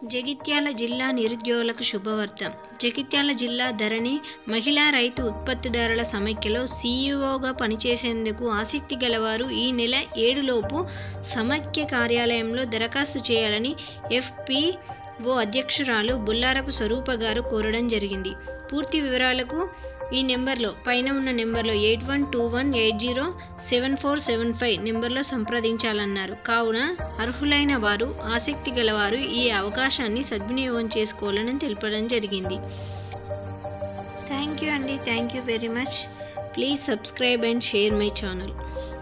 జగిత్యాల జిల్లా నిరుద్యోగులకు శుభవార్త జగిత్యాల జిల్లా ధరణి మహిళా రైతు ఉత్పత్తిదారుల సమైక్యలో సీఈఓగా పనిచేసేందుకు ఆసక్తి గలవారు ఈ నెల ఏడులోపు సమైక్య కార్యాలయంలో దరఖాస్తు చేయాలని ఎఫ్పిఓ అధ్యక్షురాలు బుల్లారపు స్వరూప గారు కోరడం జరిగింది పూర్తి వివరాలకు ఈ నెంబర్లో పైన ఉన్న నెంబర్లో eight one two one eight zero seven four seven five నెంబర్లో సంప్రదించాలన్నారు కావున అర్హులైన వారు ఆసక్తి గలవారు ఈ అవకాశాన్ని సద్వినియోగం చేసుకోవాలని తెలపడం జరిగింది థ్యాంక్ యూ అండి thank you very much please subscribe and share my channel